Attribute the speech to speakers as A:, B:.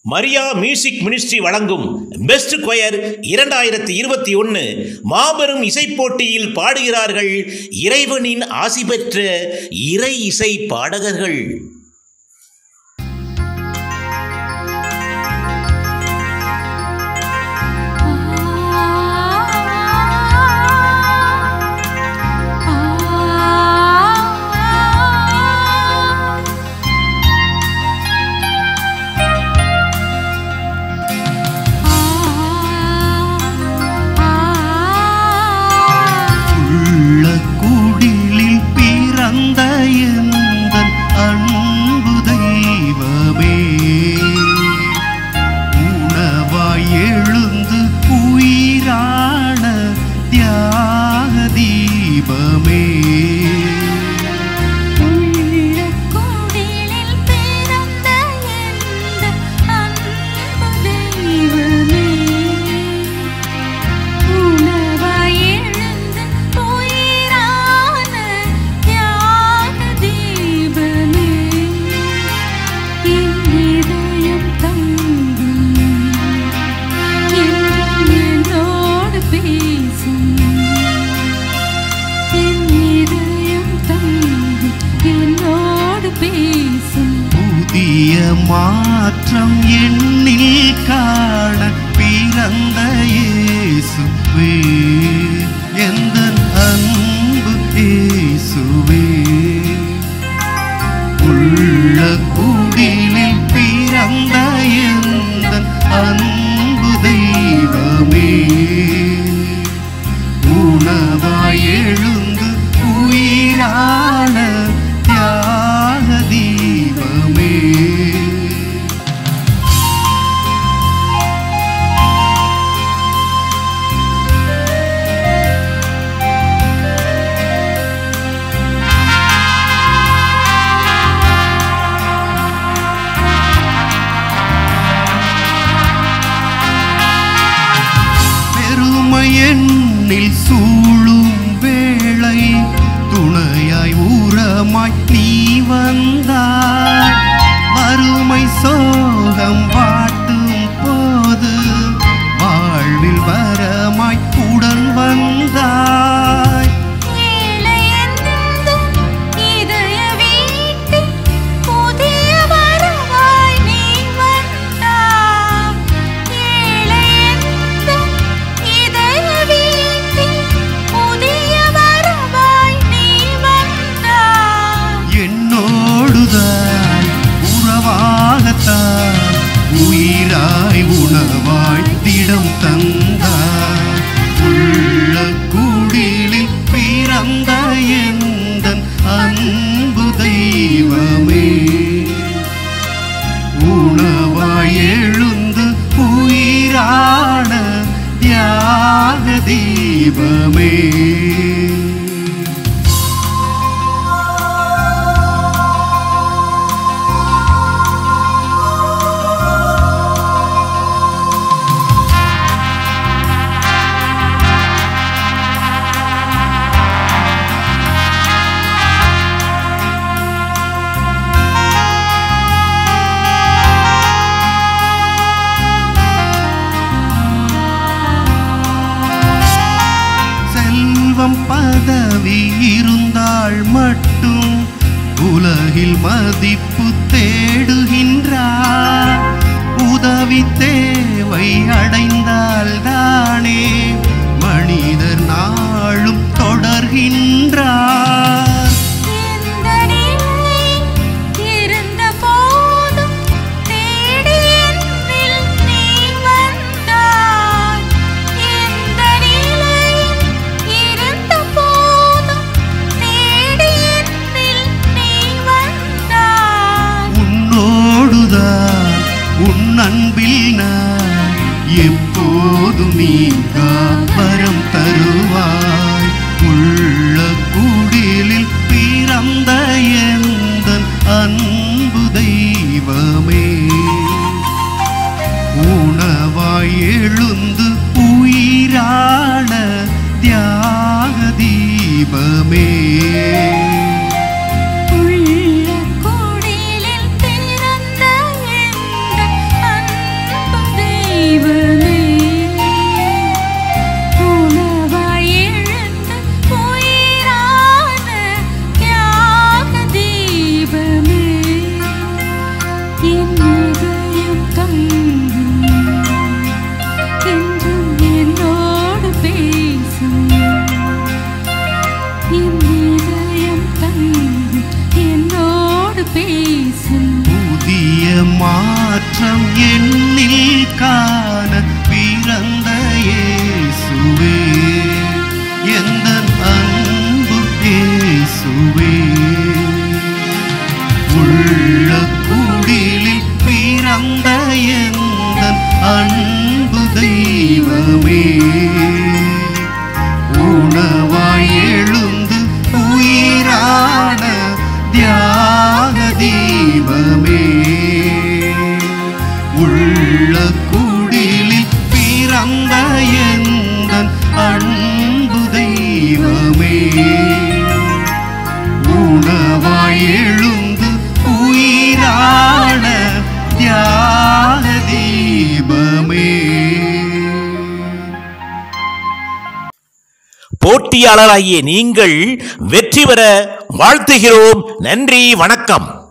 A: Maria music ministry வழங்கும் best choir இரண்டாயிரத்தி இருபத்தி ஒன்று மாபெரும் இசைப் போட்டியில் பாடுகிறார்கள் இறைவனின் ஆசி பெற்ற இறை இசை பாடகர்கள்
B: உள்ள குடிலில் பிறந்த எந்தன் அன்பு தெய்வமே உணவாய் எழுந்து உயிரான தியாக தீபமே
C: உள்ளக்குடிலில் பிறந்த எந்த அன்பு தெய்வமே உணவாய் எழுந்து உயிரான தியாக தீபமே என் இதயம் தங்கும் என்றும் என்னோடு பேசும் என் இதயம் தங்கும் என்னோடு பேசும்
B: புதிய மாற்றம் எண்ணில் காண பிறந்த இயேசுவே எந்த அன்பு இயேசுவே உள்ள குடிலில் பிறந்த எந்த அன்பு தெய்வமே உணவாய் எழுந்து உயிரான தியாக தீபமே பெருமை எண்ணில் சூழும் வேளை துணையாய் ஊரமாய் நீ வந்தாய் வறுமை சோகம் வாட்டும் போது வாழ்வில் வரமாய் உடன் வந்தாய்
C: ஏழையெந்தும் இதய வீட்டில் புதிய வரவாய் நீ வந்தாய் ஏழையெந்தும் இதய வீட்டில் புதிய வரவாய் நீ வந்தாய்
B: என்னோடுதான் உறவாகத்தான் உயிராய் உணவாய் திடம் தந்தாய் உள்ள குடிலில் பிறந்த எந்தன் அன்பு தெய்வமே உணவாய் எழுந்து உயிரான தியாக தீபமே செல்வம் பதவி இருந்தால் மட்டும் உலகில் மதிப்பு தேடுகின்றார் உதவி தேவை அடைந்தால் தானே மனிதர் நாளும் தொடர்கின்றார்
C: எந்த நிலை இருந்த போதும் தேடி என்னில் நீ வந்தாய் எந்த நிலையில் இருந்த போதும் தேடி என்னில் நீ வந்தாய்
B: உன்னோடுதான் உன் அன்பில் நான் எப்போதும் நீங்கா வரம் தருவாய் உள்ள குடிலில் பிறந்த எந்தன் அன்பு தெய்வமே உணவாய் எழுந்து உயிரான தியாக தீபமே
C: உள்ள குடிலில் பிறந்த எந்த தங்கும் என்றும் என்னோடு பேசும் என் இதயம் தங்கும் என்னோடு பேசும்
B: புதிய மாற்றம் எண்ணில் காண பிறந்த இயேசுவே எந்த அன்பு இயேசுவே உள்ள குடிலில் பிறந்த எந்த அன்பு தெய்வமே உணவாய் எழுந்து உயிரான தியாக தீபமே உள்ள குடிலில் பிறந்த எந்த அன்பு தெய்வமே உணவாய் எழுந்து உயிரான தியாக தீபமே
A: போட்டியாளராகிய நீங்கள் வெற்றி பெற வாழ்த்துகிறோம் நன்றி வணக்கம்